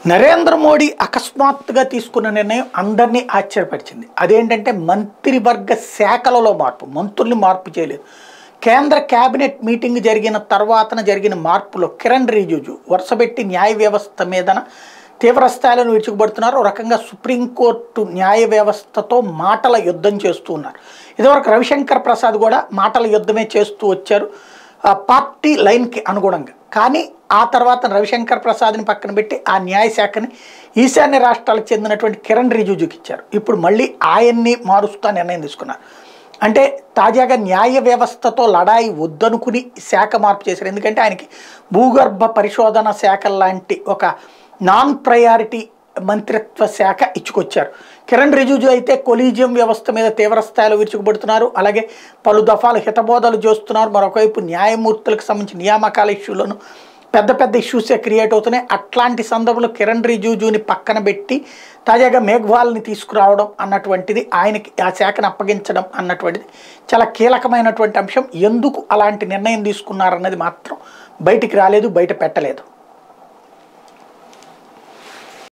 నరేంద్ర మోడీ అకస్మాత్తుగా తీసుకున్న నిర్ణయం అందరినీ ఆశ్చర్యపరిచింది అదేంటంటే మంత్రివర్గ శాఖలలో మార్పు మంత్రుల్ని మార్పు చేయలేదు కేంద్ర కేబినెట్ మీటింగ్ జరిగిన తర్వాతన జరిగిన మార్పులో కిరణ్ రిజిజు వరుసపెట్టి న్యాయ వ్యవస్థ మీదన తీవ్ర స్థాయిలో విరుచుకుపడుతున్నారు ఒక రకంగా సుప్రీంకోర్టు న్యాయ వ్యవస్థతో మాటల యుద్ధం చేస్తూ ఉన్నారు ఇదివరకు రవిశంకర్ ప్రసాద్ కూడా మాటల యుద్ధమే చేస్తూ వచ్చారు ఆ పార్టీ లైన్కి అనుగుణంగా కానీ ఆ తర్వాత రవిశంకర్ ప్రసాద్ని పక్కన పెట్టి ఆ న్యాయశాఖని ఈశాన్య రాష్ట్రాలకు చెందినటువంటి కిరణ్ రిజిజుకి ఇచ్చారు ఇప్పుడు మళ్ళీ ఆయన్ని మారుస్తా నిర్ణయం తీసుకున్నారు అంటే తాజాగా న్యాయ వ్యవస్థతో లడాయి వద్దనుకుని శాఖ మార్పు చేశారు ఎందుకంటే ఆయనకి భూగర్భ పరిశోధన శాఖ లాంటి ఒక నాన్ ప్రయారిటీ మంత్రిత్వ శాఖ ఇచ్చుకొచ్చారు కిరణ్ రిజిజు అయితే కొలీజియం వ్యవస్థ మీద తీవ్ర స్థాయిలో విరుచుకుపడుతున్నారు అలాగే పలు దఫాలు హితబోధలు చేస్తున్నారు మరొకవైపు న్యాయమూర్తులకు సంబంధించిన నియామకాల ఇష్యూలను పెద్ద పెద్ద ఇష్యూసే క్రియేట్ అవుతున్నాయి అట్లాంటి సందర్భంలో కిరణ్ రిజిజుని పక్కన పెట్టి తాజాగా మేఘ్వాల్ని తీసుకురావడం అన్నటువంటిది ఆయనకి ఆ శాఖను అప్పగించడం అన్నటువంటిది చాలా కీలకమైనటువంటి అంశం ఎందుకు అలాంటి నిర్ణయం తీసుకున్నారన్నది మాత్రం బయటికి రాలేదు బయట పెట్టలేదు